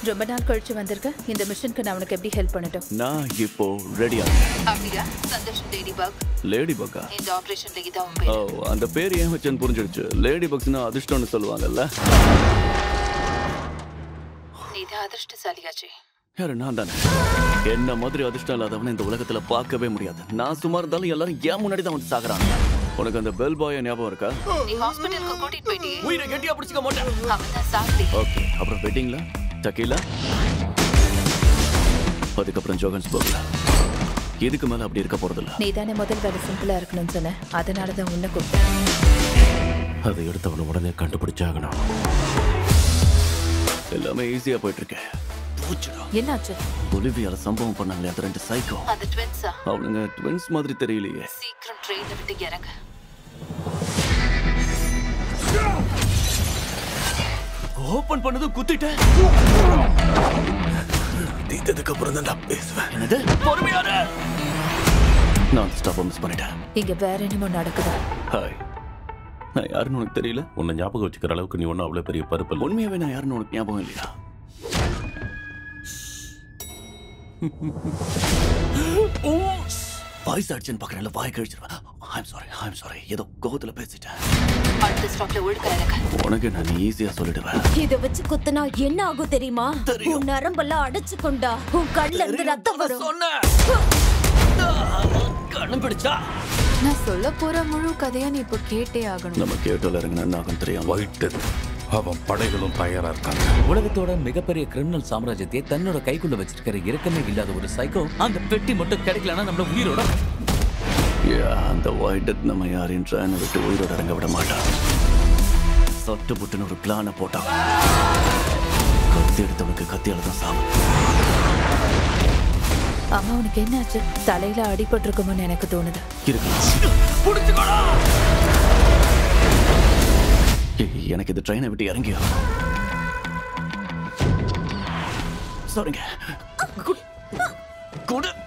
ரொம்ப நாள் கழிச்சு வந்திருக்க இந்த மிஷனுக்கு நான் உனக்கு எப்படி ஹெல்ப் பண்ணட்டும் நான் இப்போ ரெடியா அப்படியா சந்தோஷ் லேடி பக் லேடி பக்கா இந்த ஆபரேஷன்ல இதான் ஓ அந்த பேர் ஏன் வச்சேன்னு புரிஞ்சிடுச்சு லேடி பக்ஸ்னா அதிர்ஷ்டம்னு சொல்லுவாங்கல்ல நீ தான் அதிர்ஷ்டசாலியாச்சே யாரு நான் தானே என்ன மாதிரி அதிர்ஷ்டம் இல்லாதவனை இந்த உலகத்துல பார்க்கவே முடியாது நான் சும்மா இருந்தாலும் எல்லாரும் ஏன் முன்னாடி தான் வந்து சாகுறாங்க உனக்கு அந்த பெல் பாய ஞாபகம் இருக்கா நீ ஹாஸ்பிட்டலுக்கு கூட்டிட்டு போயிட்டியே உயிரை கட்டியா பிடிச்சிக்க மாட்டேன் அவன் தான் சாப்பிட்டே ஓகே அப்புறம் வெட்டிங்ல டக்கீலா அதுக்கப்புறம் ஜோகன்ஸ்பர்க்ல இதுக்கு மேல அப்படி இருக்க போறதில்ல நீ தானே முதல் வேலை சிம்பிளா இருக்கணும்னு சொன்ன அதனால தான் உன்னை கூப்பிட்டேன் அதை எடுத்தவன உடனே கண்டுபிடிச்சாகணும் எல்லாமே ஈஸியா போயிட்டு இருக்கு பூச்சுடா. என்னாச்சு பொலிவியால சம்பவம் பண்ணாங்களே அந்த ரெண்டு சைக்கோ அந்த ட்வின்ஸா அவனுங்க ட்வின்ஸ் மாதிரி தெரியலையே சீக்கிரம் ட்ரெயினை விட்டு இறங்க ஓபன் பண்ணதும் குத்திட்டேன் தீத்ததுக்கு அப்புறம் தான் நான் பேசுவேன் என்னது பொறுமையாரு நான் ஸ்டாப்பை மிஸ் பண்ணிட்டேன் இங்க வேற என்னமோ நடக்குது ஹாய் நான் யாருன்னு உனக்கு தெரியல உன்னை ஞாபகம் வச்சுக்கிற அளவுக்கு நீ ஒன்றும் அவ்வளோ பெரிய பருப்பு உண்மையாவே நான் யாருன்னு உனக்கு ஞாபகம் இல்லையா வாய்ஸ் அடிச்சுன்னு பார்க்குறேன்ல வாய் கழிச்சிருவேன் ஐம் சாரி ஐம் சாரி ஏதோ கோவத்துல பேசிட்டேன் அடுத்த ஸ்டாப்ல ஒழுக்க இறங்க உனக்கு நான் ஈஸியா சொல்லிடுவேன் இத வச்சு குத்துனா என்ன ஆகும் தெரியுமா தெரியும். உன் நரம்பெல்லாம் அடைச்சு கொண்டா உன் கண்ணுல இருந்து ரத்தம் வரும் சொன்னேன் கண்ணு பிடிச்சா நான் சொல்ல போற முழு கதையா நீ இப்போ கேட்டே ஆகணும் நம்ம கேட்டோல இறங்கினா என்ன ஆகும் தெரியும் ஒயிட் அவன் படைகளும் தயாரா இருக்காங்க உலகத்தோட மிகப்பெரிய கிரிமினல் சாம்ராஜ்யத்தை தன்னோட கைக்குள்ள வச்சிருக்கிற இறக்கமே இல்லாத ஒரு சைக்கோ அந்த பெட்டி மட்டும் கிடைக்கலன்னா நம்மள உயிரோட Yeah, அந்த ஒயிட் நம்ம யாரையும் ட்ரெயினை விட்டு உயிரோட இறங்க விட மாட்டான் சொட்டு புட்டுன்னு ஒரு பிளானை போட்டான் கத்தி எடுத்தவனுக்கு கத்தியால தான் சாவு அம்மா உனக்கு என்னாச்சு தலையில அடிபட்டிருக்குமோன்னு எனக்கு தோணுது இருக்கலாம் ஏய், எனக்கு இந்த ட்ரெயினை விட்டு இறங்கியா சரிங்க குடு குடு